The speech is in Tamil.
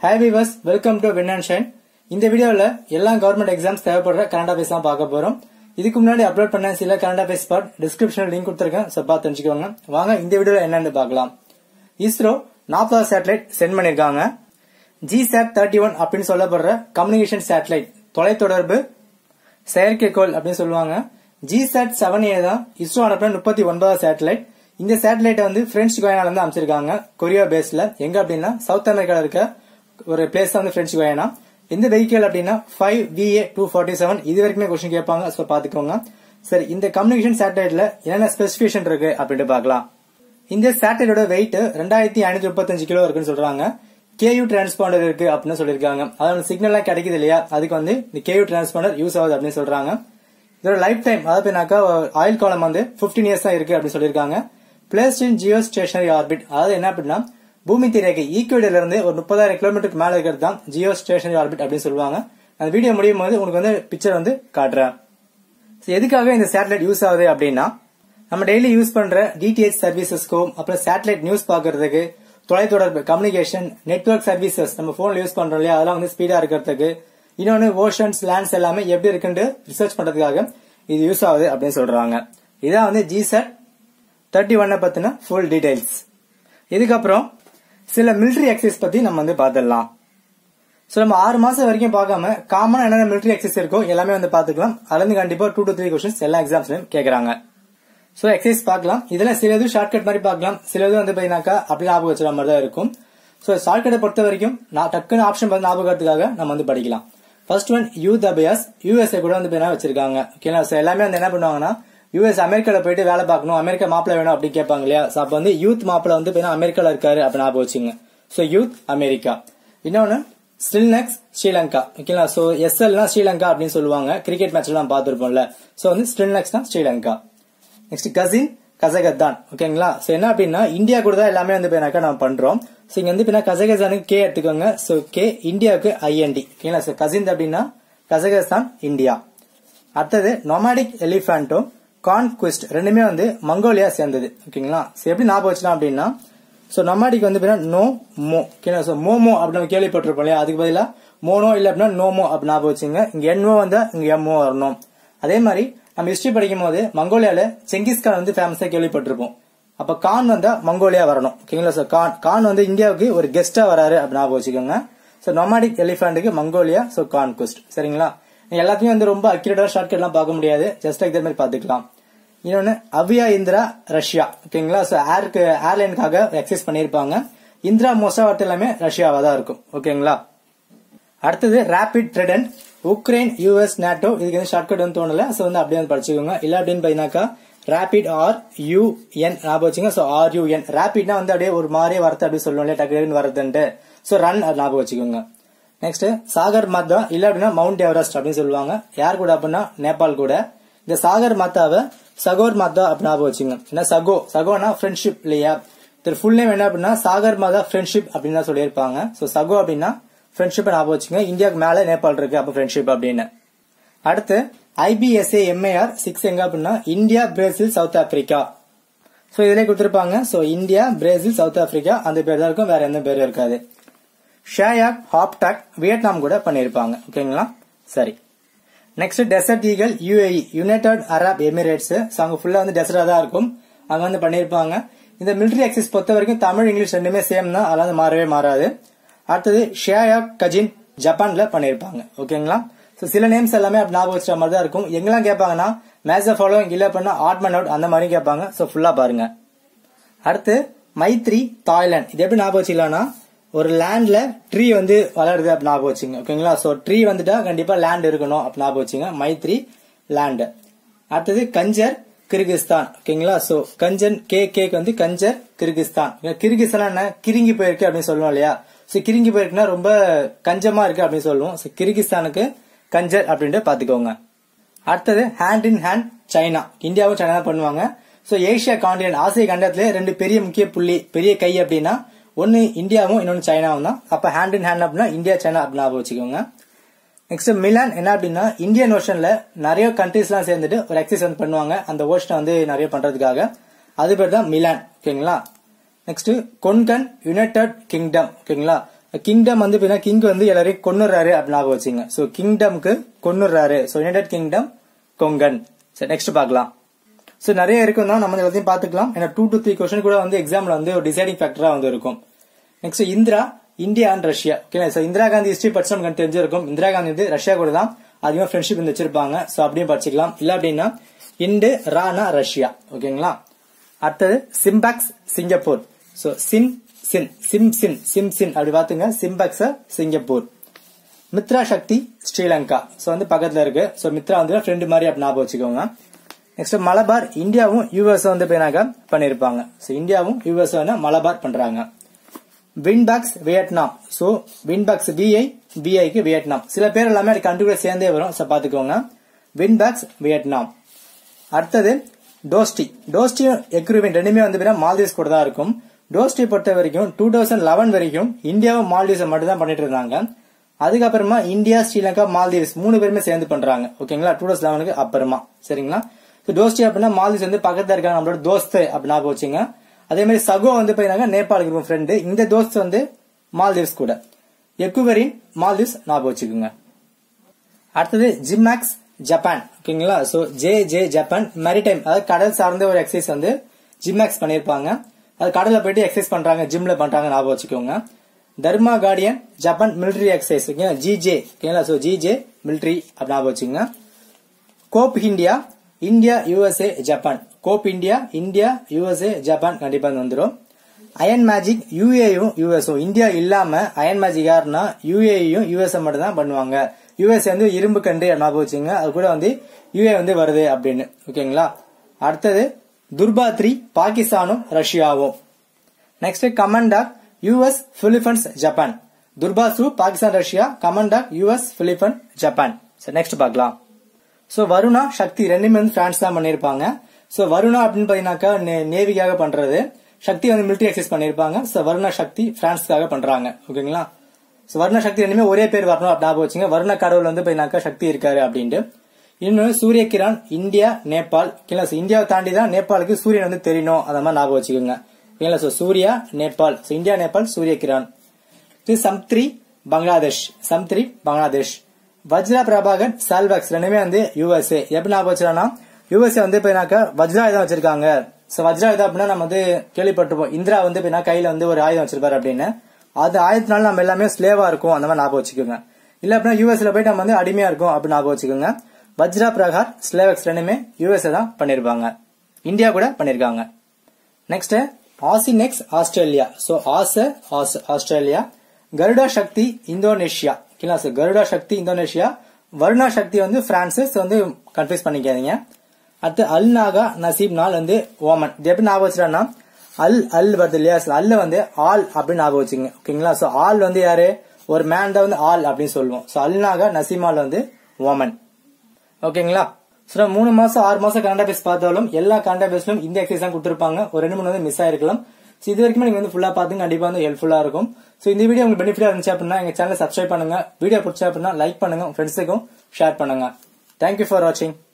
hi viewers welcome to win and shine இந்த வீடியோவில் எல்லா கவர்மெண்ட் எக்ஸாம்ஸ் தேவைப்படுற கரண்ட் அஃபேர்ஸ் தான் பார்க்க போறோம் இதுக்கு முன்னாடி அப்லோட் பண்ண சில கரண்ட் அஃபேர்ஸ் பார்ட் டிஸ்கிரிப்ஷனில் லிங்க் கொடுத்துருக்கேன் ஸோ பார்த்து தெரிஞ்சுக்கோங்க வாங்க இந்த வீடியோவில் என்னன்னு பார்க்கலாம் இஸ்ரோ நாற்பதாவது சேட்டலைட் சென்ட் பண்ணியிருக்காங்க ஜிசாட் தேர்ட்டி ஒன் அப்படின்னு சொல்லப்படுற கம்யூனிகேஷன் சேட்டலைட் தொலைத்தொடர்பு செயற்கைக்கோள் அப்படின்னு சொல்லுவாங்க ஜிசாட் செவன் ஏ தான் இஸ்ரோ அனுப்பின முப்பத்தி ஒன்பதாவது சேட்டலைட் இந்த சேட்டலைட்டை வந்து பிரெஞ்சு கொயனால இருந்து அமைச்சிருக்காங்க கொரியா பேஸ்ல எங்க அப்படின்னா சவுத் அமெரிக்கால இருக்க ஒரு பிளேஸ் தான் வந்து பிரெஞ்சு கொயனா இந்த வெஹிக்கிள் அப்படின்னா five VA two forty seven இது வரைக்குமே கொஸ்டின் கேட்பாங்க ஸோ பாத்துக்கோங்க சரி இந்த கம்யூனிகேஷன் சேட்டலைட்ல என்னென்ன ஸ்பெசிபிகேஷன் இருக்கு அப்படின்ட்டு பார்க்கலாம் இந்த சேட்டலைட்டோட வெயிட் ரெண்டாயிரத்தி ஐநூத்தி முப்பத்தஞ்சு கிலோ இருக்குன்னு சொல்றாங்க கேயூ டிரான்ஸ்பாண்டர் இருக்கு அப்படின்னு சொல்லியிருக்காங்க அதாவது சிக்னல் எல்லாம் கிடைக்குது இல்லையா அதுக்கு வந்து இந்த கேயூ டிரான்ஸ்பாண்டர் யூஸ் ஆகுது அப்படின்னு சொல்றாங்க இதோட லைஃப் டைம் அதாவது ஆயில் காலம் வந்து 15 இயர்ஸ் தான் இருக்கு அப்படின்னு சொல்லியிருக்காங்க placed in geostationary orbit அதாவது என்ன அப்படின்னா பூமி திரைக்கு ஈக்குவேடர்ல இருந்து ஒரு முப்பதாயிரம் கிலோமீட்டருக்கு மேல இருக்கிறது தான் ஜியோ ஸ்டேஷனரி ஆர்பிட் அப்படின்னு சொல்லுவாங்க அந்த வீடியோ முடியும் போது உங்களுக்கு வந்து பிக்சர் வந்து காட்டுறேன் So, எதுக்காக இந்த சேட்டலைட் யூஸ் ஆகுது அப்படின்னா நம்ம டெய்லி யூஸ் பண்ற டிடிஹெச் சர்வீசஸ்க்கும் அப்புறம் சேட்டலைட் நியூஸ் பாக்குறதுக்கு தொலைத்தொடர்பு கம்யூனிகேஷன் நெட்வொர்க் சர்வீசஸ் நம்ம போன்ல யூஸ் பண்றோம் இல்லையா அதெல்லாம் வந்து ஸ்பீடா இருக்கிறதுக்கு இன்னொன்னு ஓஷன்ஸ் லேண்ட்ஸ் எல்லாமே எப்படி இருக்குன்னு ரிசர்ச் பண்றதுக்காக இது யூஸ் ஆகுது அப்படின்னு சொல்றாங்க இதான் வந்து ஜிசெட் தேர்ட்டி ஒன்னை பத்தின ஃபுல் டீடைல்ஸ் இதுக்கப்புறம் சில மிலிட்டரி எக்ஸசைஸ் பத்தி நம்ம வந்து பார்த்துடலாம் ஸோ நம்ம ஆறு மாசம் வரைக்கும் பார்க்காம காமனா என்னென்ன மிலிட்டரி எக்ஸசைஸ் இருக்கோ எல்லாமே வந்து பாத்துக்கலாம் அதுல இருந்து கண்டிப்பா டூ டு த்ரீ கொஸ்டின்ஸ் எல்லா எக்ஸாம்ஸ்லயும் கேட்கறாங்க ஸோ எக்ஸசைஸ் பார்க்கலாம் இதுல சில இது ஷார்ட்கட் மாதிரி பார்க்கலாம் சில இது வந்து பாத்தீங்கன்னாக்கா அப்படி ஞாபகம் வச்சுற மாதிரி தான் இருக்கும் ஸோ ஷார்ட்கட்டை பொறுத்த வரைக்கும் நான் டக்குன்னு ஆப்ஷன் பார்த்து ஞாபகத்துக்காக நம்ம வந்து படிக்கலாம் first one Yudh Abhyas USA கூட வந்து பாத்தீங்கன்னா வச்சிருக்காங்க ஓகேங்களா ஸோ எல்லாமே வந்து என்ன பண்ணுவாங்கன்னா யூஎஸ் அமெரிக்கால போயிட்டு வேலை பார்க்கணும் அமெரிக்கா மாப்பிள்ள வேணும் அப்படின்னு கேட்பாங்க இல்லையா ஸோ அப்போ வந்து யூத் மாப்பிள்ள வந்து பாத்தீங்கன்னா அமெரிக்கால இருக்காரு அப்படின்னு ஞாபகம் வச்சுங்க ஸோ யூத் அமெரிக்கா இன்னொன்னு ஸ்டில்நெக்ஸ் ஸ்ரீலங்கா ஓகேங்களா ஸோ எஸ்எல்னா ஸ்ரீலங்கா அப்படின்னு சொல்லுவாங்க கிரிக்கெட் மேட்ச் எல்லாம் பார்த்துருப்போம்ல ஸோ வந்து ஸ்டில்நெக்ஸ் தான் ஸ்ரீலங்கா நெக்ஸ்ட் கசின் கசகத்தான் ஓகேங்களா ஸோ என்ன அப்படின்னா இந்தியா கூட தான் எல்லாமே வந்து பேனாக்கா நம்ம பண்றோம் ஸோ இங்க வந்து கசகஸ்தானுக்கு கே எடுத்துக்கோங்க ஸோ கே இந்தியாவுக்கு ஐஎன்டி ஓகேங்களா ஸோ கசின் அப்படின்னா கசகஸ்தான் இந்தியா அடுத்தது நொமாடிக் எலிஃபேண்டோ கான்குவிஸ்ட் ரெண்டுமே வந்து மங்கோலியா சேர்ந்தது ஓகேங்களா ஸோ எப்படி ஞாபகம் வச்சலாம் அப்படின்னா ஸோ நொமாடிக் வந்து நோ மோ ஓகேங்களா ஸோ மோமோ அப்படின்னு நம்ம கேள்விப்பட்டிருப்போம் இல்லையா அதுக்கு பதிலாக மோனோ இல்லை அப்படின்னா நோமோ அப்படின்னு ஞாபகம் வச்சுங்க இங்க என்ஓ வந்தா இங்க எம்ஓ வரணும் அதே மாதிரி நம்ம ஹிஸ்டரி படிக்கும் போது மங்கோலியால செங்கிஸ்கான் வந்து ஃபேமஸா கேள்விப்பட்டிருப்போம் அப்ப கான் வந்தா மங்கோலியா வரணும் ஓகேங்களா சார் கான் கான் வந்து இந்தியாவுக்கு ஒரு கெஸ்டா வராரு அப்படின்னு ஞாபகம் வச்சுக்கோங்க ஸோ நொமாடிக் எலிஃபென்ட்டுக்கு மங்கோலியா ஸோ கான்குஸ்ட் சரிங்களா நீங்க எல்லாத்தையும் வந்து ரொம்ப அக்யூரேட்டா ஷார்ட்கட் எல்லாம் பார்க்க முடியாது ஜஸ்ட் இதே மாதிரி பாத்துக்கலாம் இன்னொன்னு அவ்யா இந்திரா ரஷ்யா ஓகேங்களா ஸோ ஏருக்கு ஏர்லைனுக்காக எக்ஸசைஸ் பண்ணியிருப்பாங்க இந்திரா மோஸ்டா வார்த்தை எல்லாமே ரஷ்யாவா தான் இருக்கும் ஓகேங்களா அடுத்தது rapid trident Ukraine US NATO இதுக்கு வந்து ஷார்ட்கட் வந்து தோணல ஸோ வந்து அப்படியே வந்து படிச்சுக்கோங்க இல்ல அப்படின்னு பாத்தீங்கன்னாக்கா ரேபிட் ஆர் யூஎன் ஞாபகம் வச்சுங்க ஸோ ஆர் யூஎன் ரேபிட்னா வந்து அப்படியே ஒரு மாதிரியே வரது அப்படி சொல்லுவோம் இல்லையா டக்குன்னு வரதுன்ட்டு ஸோ ரன் அது ஞாபகம் வச்சுக்கோங்க நெக்ஸ்ட் சாகர் மாத்தா இல்ல அப்படின்னா மவுண்ட் எவரெஸ்ட் அப்படின்னு சொல்லுவாங்க யார் கூட அப்படின்னா நேபாள் கூட இந்த சாகர் மாத்தாவை சகோர் மாதா அப்படின்னு ஞாபகம் வச்சுங்க என்ன சகோ சகோனா ஃப்ரெண்ட்ஷிப் இல்லையா இது ஃபுல் நேம் என்ன அப்படின்னா சாகர் மாதா ஃப்ரெண்ட்ஷிப் அப்படின்னு தான் சொல்லியிருப்பாங்க ஸோ சகோ அப்படின்னா ஃப்ரெண்ட்ஷிப் ஞாபகம் வச்சுங்க இந்தியாவுக்கு மேல நேபாள் இருக்கு அப்ப ஃப்ரெண்ட்ஷிப் அப்படின்னு அடுத்து ஐபிஎஸ்ஏ எம்ஏஆர் சிக்ஸ் எங்க அப்படின்னா India Brazil South Africa so இதுல கொடுத்திருப்பாங்க so India Brazil South Africa அந்த பேர் தான் இருக்கும் வேற எந்த பேரும் இருக்காது ஷேயாக் ஹாப்டாக் வியட்நாம் கூட பண்ணியிருப்பாங்க ஓகேங்களா சரி next desert eagle UAE United Arab Emirates அங்க ஃபுல்லா வந்து டெசர்டா தான் இருக்கும் அங்க வந்து பண்ணிருப்பாங்க இந்த மிலிட்டரி எக்ஸஸ் பொறுத்த வரைக்கும் தமிழ் இங்கிலீஷ் ரெண்டுமே சேம் தான் அதெல்லாம் மாறவே மாறாது அடுத்தது ஷேயாக் கஜின் ஜப்பான்ல பண்ணிருப்பாங்க ஓகேங்களா ஸோ சில நேம்ஸ் எல்லாமே அப்படி ஞாபகம் வச்சுற மாதிரி தான் இருக்கும் எங்கெல்லாம் கேட்பாங்கன்னா மேட்ச் ஃபாலோவிங் இல்ல பண்ணா ஆட்மன் அவுட் அந்த மாதிரி கேட்பாங்க ஸோ ஃபுல்லா பாருங்க அடுத்து மைத்ரி தாய்லாந்து இது எப்படி ஞாபகம் வச்சுக்கலாம்னா ஒரு லேண்ட்ல ட்ரீ வந்து வளருது அப்படி ஞாபகம் வச்சுங்க ஓகேங்களா சோ ட்ரீ வந்துட்டா கண்டிப்பா லேண்ட் இருக்கணும் அப்படி ஞாபகம் வச்சுங்க மைத்ரி லேண்ட் அடுத்தது கஞ்சர் கிர்கிஸ்தான் ஓகேங்களா சோ கஞ்சன் கே கேக்கு வந்து கஞ்சர் கிர்கிஸ்தான் கிர்கிஸ்தான் என்ன கிருங்கி போயிருக்கு அப்படின்னு சொல்லுவோம் இல்லையா சோ கிருங்கி போயிருக்குன்னா ரொம்ப கஞ்சமா இருக்கு அப்படின்னு சொல்லுவோம் சோ கிர்கிஸ்தானுக்கு கஞ்சர் அப்படின்ட்டு பாத்துக்கோங்க அடுத்தது ஹேண்ட் இன் ஹேண்ட் சைனா இந்தியாவும் சைனா தான் பண்ணுவாங்க சோ ஏசியா காண்டினென்ட் ஆசிய கண்டத்திலே ரெண்டு பெரிய முக்கிய புள்ளி பெரிய கை அப்படின்னா ஒன்னு இந்தியாவும் இன்னொன்னு சைனாவும் தான் அப்ப ஹேண்ட் இன் ஹேண்ட் அப்படின்னா இந்தியா சைனா அப்படின்னு ஞாபகம் வச்சுக்கோங்க நெக்ஸ்ட் மிலான் என்ன அப்படின்னா இந்தியன் ஓஷன்ல நிறைய கண்ட்ரிஸ் எல்லாம் சேர்ந்துட்டு ஒரு எக்ஸசைஸ் வந்து பண்ணுவாங்க அந்த ஓஷனை வந்து நிறைய பண்றதுக்காக அது பேர் தான் மிலான் ஓகேங்களா நெக்ஸ்ட் கொன்கன் யுனைடெட் கிங்டம் ஓகேங்களா கிங்டம் வந்து பார்த்தீங்கன்னா கிங் வந்து எல்லாரையும் கொன்னுறாரு அப்படின்னு ஞாபகம் வச்சுங்க ஸோ கிங்டம்க்கு கொன்னுறாரு ஸோ யுனைடெட் கிங்டம் கொங்கன் சரி நெக்ஸ்ட் பார்க்கலாம் ஸோ நிறைய இருக்கும் தான் நம்ம எல்லாத்தையும் பார்த்துக்கலாம் ஏன்னா டூ டு த்ரீ கொஸ்டின் கூட வந்து எக்ஸாம்ல வந்து ஒரு டிசைடிங் ஃபேக்டரா வந்து இருக்கும் next Indra India and Russia okay so Indira Gandhi history படிச்சு நமக்கு தெரிஞ்சிருக்கும் இந்திரா காந்தி வந்து ரஷ்யா கூட தான் அதிகமாக ஃப்ரெண்ட்ஷிப் வந்து வச்சிருப்பாங்க ஸோ அப்படியும் படிச்சுக்கலாம் இல்ல அப்படின்னா இண்டு ரானா ரஷ்யா ஓகேங்களா அடுத்தது சிம்பாக்ஸ் சிங்கப்பூர் ஸோ சிம் சின் சிம் சின் சிம் சின் அப்படி பார்த்துங்க SIMBEX Singapore Mitra Shakti Sri Lanka so வந்து பக்கத்துல இருக்கு ஸோ மித்ரா வந்து ஃப்ரெண்டு மாதிரி அப்படி ஞாபகம் வச்சுக்கோங்க நெக்ஸ்ட் மலபார் இந்தியாவும் யூஎஸ் வந்து பேனாக பண்ணிருப்பாங்க ஸோ இந்தியாவும் யூஎஸ் வந்து மலபார் பண்றாங்க VINBAX Vietnam so VINBAX VI பிஐக்கு வியட்நாம் சில பேர் எல்லாமே அது கண்டு கூட சேர்ந்தே வரும் ஸோ பாத்துக்கோங்க வின்பாக்ஸ் வியட்நாம் அடுத்தது டோஸ்டி டோஸ்டி எக்ரூவின் ரெண்டுமே வந்து பார்த்தீங்கன்னா மால்தீவ்ஸ் கூட தான் இருக்கும் டோஸ்டி பொறுத்த வரைக்கும் டூ தௌசண்ட் லெவன் வரைக்கும் இந்தியாவும் மால்தீவ்ஸ் மட்டும் தான் பண்ணிட்டு இருந்தாங்க அதுக்கப்புறமா இந்தியா ஸ்ரீலங்கா மால்தீவ்ஸ் மூணு பேருமே சேர்ந்து பண்றாங்க ஓகேங்களா டூ தௌசண்ட் லெவனுக்கு அப்புறமா சரிங்களா டோஸ்டி அப்படின்னா மால்தீவ்ஸ் வந்து பக்கத்துல இருக்காங்க நம்மளோட தோஸ்து அப்படின்னு ஞாபகம் வச்சுங்க அதே மாதிரி சகோ வந்து பாத்தீங்கன்னா நேபாளுக்கு இருக்கும் ஃப்ரெண்டு இந்த தோஸ்த் வந்து மால்தீவ்ஸ் கூட எக்குவரின் மால்தீவ்ஸ் ஞாபகம் வச்சுக்கோங்க அடுத்தது ஜிம்மாக்ஸ் ஜப்பான் ஓகேங்களா so J J Japan maritime அதாவது கடல் சார்ந்த ஒரு எக்ஸசைஸ் வந்து ஜிம்மாக்ஸ் பண்ணிருப்பாங்க அது கடல்ல போயிட்டு எக்ஸசைஸ் பண்றாங்க ஜிம்ல பண்றாங்க ஞாபகம் வச்சுக்கோங்க Dharma Guardian Japan military exercise ஓகேங்களா ஜிஜே ஓகேங்களா சோ ஜிஜே மிலிட்டரி அப்படி ஞாபகம் வச்சுக்கோங்க Cope India India USA Japan Cope India India USA Japan கண்டிப்பா வந்துடும் அயன் மேஜிக் யூஏயும் யூஎஸும் இந்தியா இல்லாம அயன் மேஜிக் யாருன்னா யூஏயும் யூஎஸ்ஏ மட்டும் தான் பண்ணுவாங்க யூஎஸ் வந்து இரும்பு கண்டு ஞாபகம் வச்சுங்க அது கூட வந்து யூஏ வந்து வருது அப்படின்னு ஓகேங்களா அடுத்தது துர்பாத்ரி பாகிஸ்தானும் ரஷ்யாவும் next commander US Philippines Japan துர்பாசு Pakistan Russia commander US Philippine Japan next பார்க்கலாம் சோ வருணா சக்தி ரெண்டுமே வந்து பிரான்ஸ் தான் பண்ணிருப்பாங்க சோ வருணா அப்படின்னு பாத்தீங்கன்னாக்கா நேவிக்காக பண்றது சக்தி வந்து மிலிட்டரி எக்ஸைஸ் பண்ணிருப்பாங்க சோ வருணா சக்தி பிரான்ஸ்க்காக பண்றாங்க ஓகேங்களா சோ வருண சக்தி ரெண்டுமே ஒரே பேர் வரணும் அப்படி ஞாபகம் வச்சுங்க வருண கடவுள் வந்து பாத்தீங்கன்னாக்கா சக்தி இருக்காரு அப்படின்ட்டு இன்னொன்று சூரிய கிரண் இந்தியா நேபாள் ஓகேங்களா சோ இந்தியாவை தாண்டி தான் நேபாளுக்கு சூரியன் வந்து தெரியணும் அந்த மாதிரி ஞாபகம் வச்சுக்கோங்க ஓகேங்களா so Surya Nepal so India Nepal Surya Kiran இது சம்த்ரி பங்களாதேஷ் சம்த்ரி பங்களாதேஷ் வஜ்ரா பிரபாகர் சால்வாக்ஸ் ரெண்டுமே வந்து யூஎஸ்ஏ எப்படி ஞாபகம் வச்சுனா யூஎஸ்ஏ வந்து இப்ப வஜ்ரா ஆயுதம் வச்சிருக்காங்க சோ வஜ்ரா ஆயுதம் அப்படின்னா நம்ம வந்து கேள்விப்பட்டிருப்போம் இந்திரா வந்து இப்ப கையில வந்து ஒரு ஆயுதம் வச்சிருப்பாரு அப்படின்னு அது ஆயுதத்தினால நம்ம எல்லாமே ஸ்லேவா இருக்கும் அந்த மாதிரி ஞாபகம் வச்சுக்கோங்க இல்ல அப்படின்னா யூஎஸ்ல போயிட்டு நம்ம வந்து அடிமையா இருக்கும் அப்படின்னு ஞாபகம் வச்சுக்கோங்க வஜ்ரா பிரகார் ஸ்லேவக்ஸ் ரெண்டுமே யூஎஸ்ஏ தான் பண்ணிருப்பாங்க இந்தியா கூட பண்ணிருக்காங்க நெக்ஸ்ட் ஆசினெக்ஸ் ஆஸ்திரேலியா சோ ஆச ஆஸ்திரேலியா கருடா சக்தி இந்தோனேஷியா ஓகேங்களா சார் கருடா சக்தி இந்தோனேஷியா வருணா சக்தி வந்து பிரான்ஸ் வந்து கன்ஃபியூஸ் பண்ணிக்காதீங்க அடுத்து அல் நாகா நசீப் நாள் வந்து ஓமன் இது எப்படி ஞாபகம் வச்சுட்டா அல் அல் வருது இல்லையா அல்ல வந்து ஆல் அப்படின்னு ஞாபகம் வச்சுங்க ஓகேங்களா சோ ஆல் வந்து யாரு ஒரு மேன் தான் வந்து ஆல் அப்படின்னு சொல்லுவோம் சோ அல் நாகா நசீமால் வந்து ஓமன் ஓகேங்களா சோ மூணு மாசம் ஆறு மாசம் கனடா பேஸ் பார்த்தாலும் எல்லா கனடா பேஸ்லும் இந்த எக்ஸசைஸ் தான் கொடுத்துருப்பாங்க ஒரு ரெண்டு மூணு வந்து மிஸ் ஆயிருக்கலாம் ஸோ இது வரைக்கும் நீங்க வந்து ஃபுல்லா பாத்துங்க கண்டிப்பா வந்து ஹெல்ப்ஃபுல்லா இருக்கும் ஸோ இந்த வீடியோ உங்களுக்கு பெனிஃபிட்டா இருந்துச்சு அப்படின்னா எங்க சேனல் சப்ஸ்கிரைப் பண்ணுங்க வீடியோ பிடிச்சா அப்படின்னா லைக் பண்ணுங்க உங்க ஃப்ரெண்ட்ஸுக்கும் ஷேர் பண்ணுங்க தேங்க்யூ ஃபார் வாட்சிங்